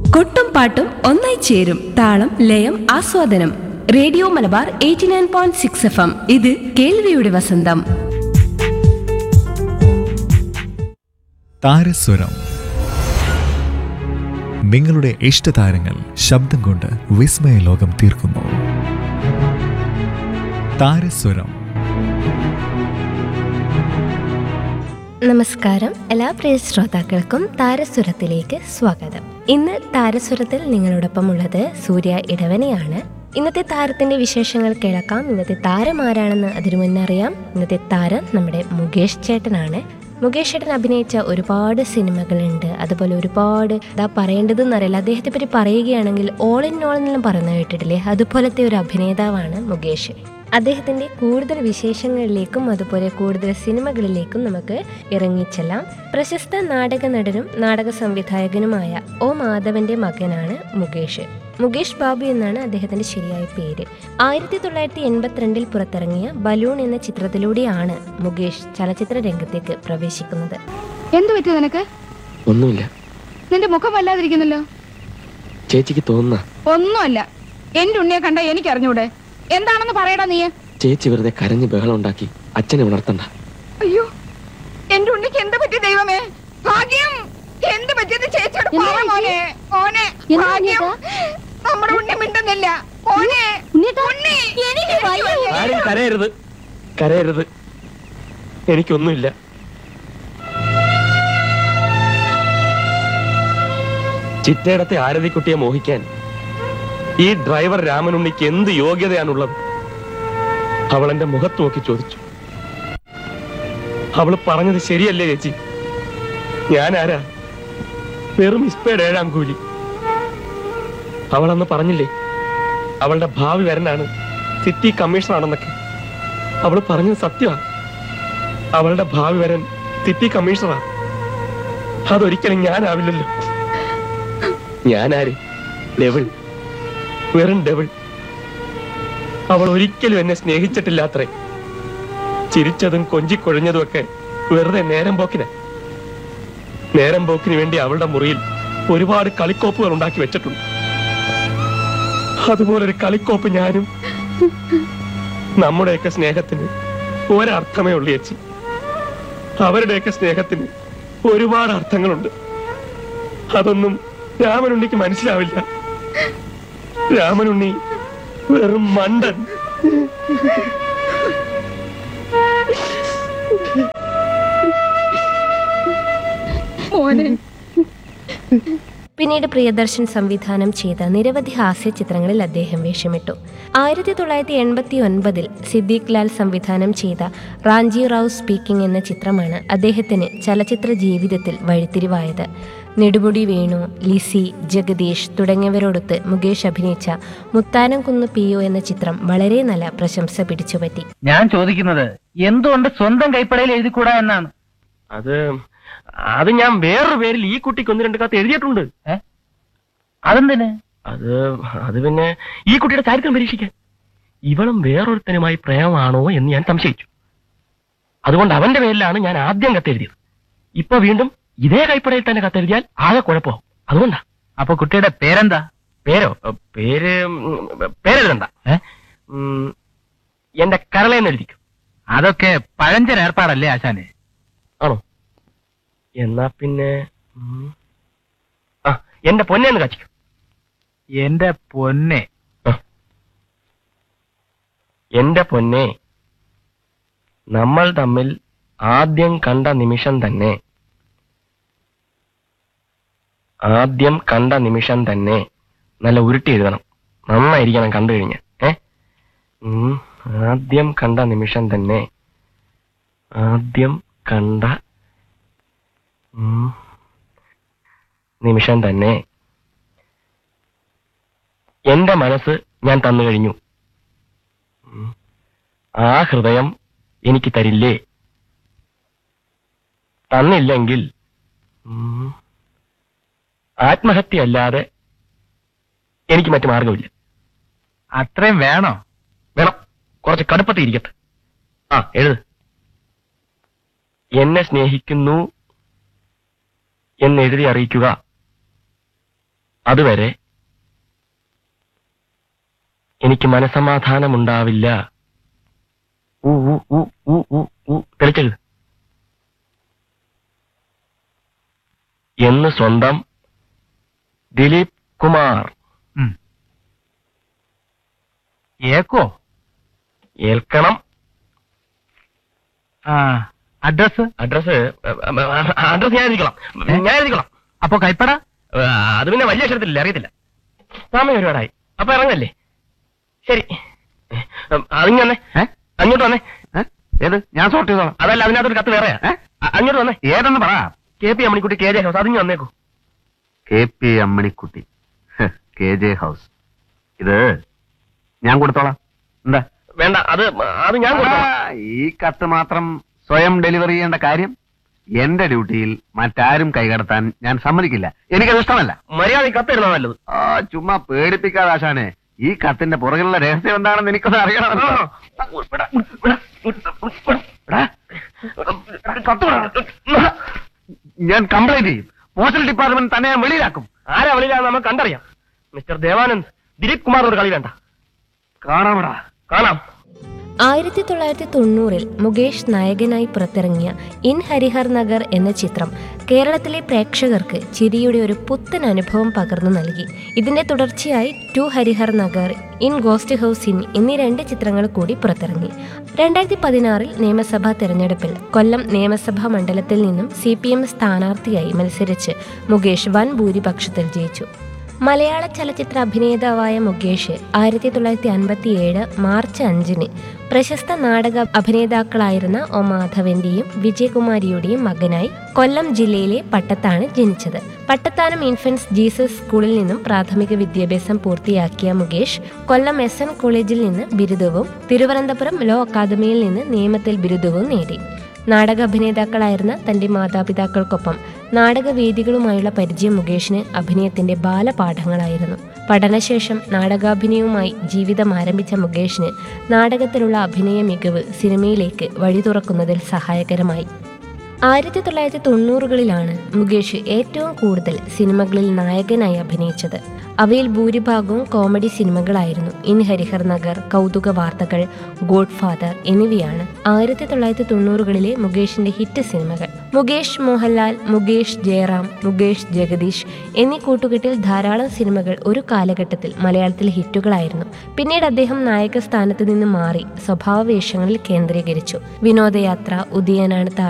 കൊട്ടും പാട്ടും ഒന്നായി ചേരും താളം ലയം ആസ്വാദനം radio Malabar eighty nine point six F M ഇത് കേൾവിയുടെ വസന്തം താരസ്വരം നിങ്ങളുടെ ഇഷ്ടതാരങ്ങൾ ശബ്ദം കൊണ്ട് വിസ്മയ ലോകം തീർക്കുന്നു താരസ്വരം നമസ്കാരം എല്ലാ പ്രിയ ശ്രോതാക്കൾക്കും താരസ്വരത്തിലേക്ക് സ്വാഗതം ഇന്ന് താരസ്വരത്തിൽ നിങ്ങളോടൊപ്പം ഉള്ളത് സൂര്യ ഇടവനെയാണ് ഇന്നത്തെ താരത്തിന്റെ വിശേഷങ്ങൾ കേൾക്കാം ഇന്നത്തെ താരം ആരാണെന്ന് അതിനു മുന്നേ അറിയാം ഇന്നത്തെ താരം നമ്മുടെ മുകേഷ് ചേട്ടനാണ് മുകേഷ് ചേട്ടൻ അഭിനയിച്ച ഒരുപാട് സിനിമകളുണ്ട് അതുപോലെ ഒരുപാട് ഇതാ പറയേണ്ടതെന്നറിയില്ല അദ്ദേഹത്തെ പറ്റി പറയുകയാണെങ്കിൽ ഓൾ ഇൻ ഓൾ എന്നെല്ലാം പറയുന്നത് കേട്ടിട്ടില്ലേ അതുപോലത്തെ ഒരു അഭിനേതാവാണ് മുകേഷ് അദ്ദേഹത്തിന്റെ കൂടുതൽ വിശേഷങ്ങളിലേക്കും അതുപോലെ കൂടുതൽ സിനിമകളിലേക്കും നമുക്ക് ഇറങ്ങിച്ചെല്ലാം പ്രശസ്ത നാടക നടനും നാടക സംവിധായകനുമായ ഒ മാധവന്റെ മകനാണ് മുകേഷ് മുകേഷ് ബാബു എന്നാണ് അദ്ദേഹത്തിന്റെ ശരിയായ പേര് ആയിരത്തി തൊള്ളായിരത്തി എൺപത്തിരണ്ടിൽ പുറത്തിറങ്ങിയ ബലൂൺ എന്ന ചിത്രത്തിലൂടെയാണ് മുകേഷ് ചലച്ചിത്ര രംഗത്തേക്ക് പ്രവേശിക്കുന്നത് എന്തു പറ്റി നിനക്ക് ഒന്നുമില്ല നിന്റെ മുഖം വല്ലാതിരിക്കുന്നല്ലോ ചേച്ചിക്ക് തോന്നുന്ന ഒന്നുമല്ല എന്റെ ഉണ്ണിയെ കണ്ട എനിക്ക് അറിഞ്ഞൂടെ എന്താണെന്ന് പറയടാ നീ ചേച്ചി വെറുതെ കരഞ്ഞ് ബഹളം ഉണ്ടാക്കി അച്ഛനെ ഉണർത്തണ്ട അയ്യോ എന്റെ ഉണ്ണിക്ക് എന്താ പറ്റി ദൈവമേ ഭാഗ്യം എന്ത് പറ്റിയത് ചേച്ചിയോട് പറ മോനെ മോനെ ഭാഗ്യം നമ്മുടെ ഉണ്ണി മിണ്ടുന്നില്ല മോനെ ഉണ്ണി എനിക്ക് വയ്യ. ആരും കരയരുത് കരയരുത് എനിക്കൊന്നുമില്ല ചിറ്റയിടത്തെ ആരതിക്കുട്ടിയെ മോഹിക്കാൻ ഈ ഡ്രൈവർ രാമനുണ്ണിക്ക് എന്ത് യോഗ്യതയാണുള്ളത് അവൾ എന്റെ മുഖത്ത് നോക്കി ചോദിച്ചു അവള് പറഞ്ഞത് ശരിയല്ലേ ചേച്ചി ഞാൻ ആരാ വെറും ഇസ്പേഡ് ഏഴാം കൂലി അവളന്ന് പറഞ്ഞില്ലേ അവളുടെ ഭാവി വരനാണ് സിറ്റി കമ്മീഷണറാണെന്നൊക്കെ അവള് പറഞ്ഞത് സത്യമാ അവളുടെ ഭാവി വരൻ സിറ്റി കമ്മീഷണറാ അതൊരിക്കലും ഞാനാവില്ലല്ലോ ഞാനാര് ഡെവിൾ വെറും ഡെവിൾ അവൾ ഒരിക്കലും എന്നെ സ്നേഹിച്ചിട്ടില്ലാത്രേ ചിരിച്ചതും കൊഞ്ചിക്കൊഴിഞ്ഞതും ഒക്കെ വെറുതെ നേരം പോക്കിന് നേരം പോക്കിന് വേണ്ടി അവളുടെ മുറിയിൽ ഒരുപാട് കളിക്കോപ്പുകൾ ഉണ്ടാക്കി വെച്ചിട്ടുണ്ട് അതുപോലൊരു കളിക്കോപ്പ് ഞാനും നമ്മുടെയൊക്കെ സ്നേഹത്തിന് ഒരർത്ഥമേ ഉള്ളൂ ചേച്ചി അവരുടെയൊക്കെ സ്നേഹത്തിന് ഒരുപാട് അർത്ഥങ്ങളുണ്ട് അതൊന്നും രാമനുണ്ണിക്ക് മനസ്സിലാവില്ല രാമനുണ്ണി വെറും മണ്ടൻ മോനെ പിന്നീട് പ്രിയദർശൻ സംവിധാനം ചെയ്ത നിരവധി ഹാസ്യ ചിത്രങ്ങളിൽ അദ്ദേഹം വേഷമിട്ടു ആയിരത്തി തൊള്ളായിരത്തി എൺപത്തി ഒൻപതിൽ സിദ്ദീഖ് ലാൽ സംവിധാനം ചെയ്ത റാഞ്ചി റാവു സ്പീക്കിംഗ് എന്ന ചിത്രമാണ് അദ്ദേഹത്തിന് ചലച്ചിത്ര ജീവിതത്തിൽ വഴിത്തിരിവായത് നെടുമുടി വേണു ലിസി ജഗദീഷ് തുടങ്ങിയവരോടൊത്ത് മുകേഷ് അഭിനയിച്ച മുത്താനം കുന്ന് പി ഒ എന്ന ചിത്രം വളരെ നല്ല പ്രശംസ പിടിച്ചുപറ്റി ഞാൻ ചോദിക്കുന്നത് എന്തുകൊണ്ട് സ്വന്തം കൈപ്പടയിൽ എഴുതിക്കൂടാ എന്നാണ് അത് അത് ഞാൻ വേറൊരു പേരിൽ ഈ കുട്ടിക്ക് ഒന്ന് രണ്ട് കത്ത് എഴുതിയിട്ടുണ്ട് അതെന്തിന് അത് അത് പിന്നെ ഈ കുട്ടിയുടെ ചരിത്രം പരീക്ഷിക്കാൻ ഇവളും വേറൊരുത്തനുമായി പ്രേമമാണോ എന്ന് ഞാൻ സംശയിച്ചു അതുകൊണ്ട് അവന്റെ പേരിലാണ് ഞാൻ ആദ്യം കത്തെഴുതിയത് ഇപ്പൊ വീണ്ടും ഇതേ കൈപ്പടയിൽ തന്നെ കത്തെഴുതിയാൽ ആകെ കുഴപ്പമാവും അതുകൊണ്ടാ അപ്പൊ കുട്ടിയുടെ പേരെന്താ പേരോ ഏ, പേര് ഉം, പേരെഴുതണ്ട ഏ? ഉം, എന്റെ കരളയെന്ന് എഴുതിക്കും അതൊക്കെ പഴഞ്ചൻ ഏർപ്പാടല്ലേ ആശാനെ ആണോ എന്നാ പിന്നെ ഉം, ആ എന്റെ പൊന്നേന്ന് കാച്ചിക്കും എന്റെ പൊന്നെ എന്റെ പൊന്നെ നമ്മൾ തമ്മിൽ ആദ്യം കണ്ട നിമിഷം തന്നെ ആദ്യം കണ്ട നിമിഷം തന്നെ നല്ല ഉരുട്ടി എഴുതണം നന്നായിരിക്കണം കണ്ടു കഴിഞ്ഞ ഏ ഉം, ആദ്യം കണ്ട നിമിഷം തന്നെ ആദ്യം കണ്ട ഉം, നിമിഷം തന്നെ എന്റെ മനസ്സ് ഞാൻ തന്നു കഴിഞ്ഞു ഉം. ആ ഹൃദയം എനിക്ക് തരില്ലേ തന്നില്ലെങ്കിൽ ഉം, ആത്മഹത്യ അല്ലാതെ എനിക്ക് മറ്റു മാർഗമില്ല അത്രയും വേണോ വേണം കുറച്ച് കടുപ്പത്തിൽ ഇരിക്കട്ടെ ആ എഴുത് എന്നെ സ്നേഹിക്കുന്നു എന്ന് എഴുതി അറിയിക്കുക അതുവരെ എനിക്ക് മനസമാധാനമുണ്ടാവില്ല ഊ, ഊ, ഊ, ഊ, ഊ, ഊ. തെളിച്ചെഴുത് എന്ന് സ്വന്തം ദിലീപ് കുമാർ ഉം. ഏക്കോ ഏൽക്കണം ആ അഡ്രസ് അഡ്രസ് അഡ്രസ് ഞാൻ എഴുതിക്കോളാം ഞാൻ എഴുതിക്കോളാം അപ്പൊ കൈപ്പട ആ, അത് പിന്നെ വലിയ അക്ഷരത്തിലില്ല അറിയത്തില്ല സമയം ഒരുപാടായി അപ്പൊ ഇറങ്ങല്ലേ ശരി അതിങ്ങ് വന്നേ ഏ? അങ്ങോട്ട് വന്നേ ഏ? ഏത് ഞാൻ സോർട്ട് ചെയ്തോളാം അതല്ല അതിനകത്തൊരു കത്ത് വേറെയാ ഏ? അ- അങ്ങോട്ട് വന്നേ ഏതെന്ന് പറ K P Ammanikutty K J house അതിങ്ങ് വന്നേക്കൂ കെ പി അമ്മണിക്കുട്ടി ഹ്, കെ ജെ ഹൗസ് ഇത് ഞാൻ കൊടുത്തോളാം എന്താ വേണ്ട അത് അത് ഞാൻ കൊടുത്തോളാം. ആ, ഈ കത്ത് മാത്രം സ്വയം ഡെലിവറി ചെയ്യേണ്ട കാര്യം എന്റെ ഡ്യൂട്ടിയിൽ മറ്റാരും കൈകടത്താൻ ഞാൻ സമ്മതിക്കില്ല എനിക്കത് ഇഷ്ടമല്ല മര്യാദ കത്ത് തരുന്ന നല്ലത് ആ ചുമ്മാ പേടിപ്പിക്കാതെ ആശാനെ ഈ കത്തിന്റെ പുറകിലുള്ള രഹസ്യം എന്താണെന്ന് എനിക്കൊന്ന് അറിയണമല്ലോ എടാ, കത്ത് വിടാ. ഞാൻ കംപ്ലൈന്റ് ചെയ്യും പോസ്റ്റൽ ഡിപ്പാർട്ട്മെന്റ് തന്നെ ഞാൻ വെളിയിലാക്കും ആരാ വെളിയിലാന്ന് നമുക്ക് കണ്ടറിയാം മിസ്റ്റർ ദേവാനന്ദ് ദിലീപ് കുമാറിനോട് കളി വേണ്ട കാണാമടാ കാണാം ആയിരത്തി തൊള്ളായിരത്തി തൊണ്ണൂറിൽ മുകേഷ് നായകനായി പുറത്തിറങ്ങിയ ഇൻ ഹരിഹർ നഗർ എന്ന ചിത്രം കേരളത്തിലെ പ്രേക്ഷകർക്ക് ചിരിയുടെ ഒരു പുത്തൻ അനുഭവം പകർന്നു നൽകി ഇതിന്റെ തുടർച്ചയായി two Harihar Nagar in ghost house inn എന്നീ രണ്ട് ചിത്രങ്ങൾ കൂടി പുറത്തിറങ്ങി രണ്ടായിരത്തി പതിനാറിൽ നിയമസഭാ തെരഞ്ഞെടുപ്പിൽ കൊല്ലം നിയമസഭാ മണ്ഡലത്തിൽ നിന്നും സി പി എം സ്ഥാനാർത്ഥിയായി മത്സരിച്ച് മുകേഷ് വൻ ഭൂരിപക്ഷത്തിൽ ജയിച്ചു മലയാള ചലച്ചിത്ര അഭിനേതാവായ മുകേഷ് ആയിരത്തി തൊള്ളായിരത്തി അൻപത്തി ഏഴ് മാർച്ച് അഞ്ചിന് പ്രശസ്ത നാടക അഭിനേതാക്കളായിരുന്ന ഒ മാധവന്റെയും വിജയകുമാരിയുടെയും മകനായി കൊല്ലം ജില്ലയിലെ പട്ടത്താണ് ജനിച്ചത് പട്ടത്താനം ഇൻഫൻസ് ജീസസ് സ്കൂളിൽ നിന്നും പ്രാഥമിക വിദ്യാഭ്യാസം പൂർത്തിയാക്കിയ മുകേഷ് കൊല്ലം എസ് എൻ കോളേജിൽ നിന്ന് ബിരുദവും തിരുവനന്തപുരം ലോ അക്കാദമിയിൽ നിന്ന് നിയമത്തിൽ ബിരുദവും നേടി നാടക അഭിനേതാക്കളായിരുന്ന തന്റെ മാതാപിതാക്കൾക്കൊപ്പം നാടകവേദികളുമായുള്ള പരിചയം മുകേഷിന് അഭിനയത്തിന്റെ ബാലപാഠങ്ങളായിരുന്നു പഠനശേഷം നാടകാഭിനയവുമായി ജീവിതം ആരംഭിച്ച മുകേഷിന് നാടകത്തിലുള്ള അഭിനയ മികവ് സിനിമയിലേക്ക് വഴി തുറക്കുന്നതിൽ സഹായകരമായി ആയിരത്തി തൊള്ളായിരത്തി തൊണ്ണൂറുകളിലാണ് മുകേഷ് ഏറ്റവും കൂടുതൽ സിനിമകളിൽ നായകനായി അഭിനയിച്ചത് അവയിൽ ഭൂരിഭാഗവും കോമഡി സിനിമകളായിരുന്നു ഇൻ ഹരിഹർ നഗർ കൗതുക വാർത്തകൾ ഗോഡ് ഫാദർ എന്നിവയാണ് ആയിരത്തി തൊള്ളായിരത്തി തൊണ്ണൂറുകളിലെ മുകേഷിന്റെ ഹിറ്റ് സിനിമകൾ മുകേഷ് മോഹൻലാൽ മുകേഷ് ജയറാം മുകേഷ് ജഗദീഷ് എന്നീ കൂട്ടുകെട്ടിൽ ധാരാളം സിനിമകൾ ഒരു കാലഘട്ടത്തിൽ മലയാളത്തിൽ ഹിറ്റുകളായിരുന്നു പിന്നീട് അദ്ദേഹം നായക സ്ഥാനത്ത് നിന്ന് മാറി സ്വഭാവ വേഷങ്ങളിൽ കേന്ദ്രീകരിച്ചു വിനോദയാത്ര ഉദയനാണ് താ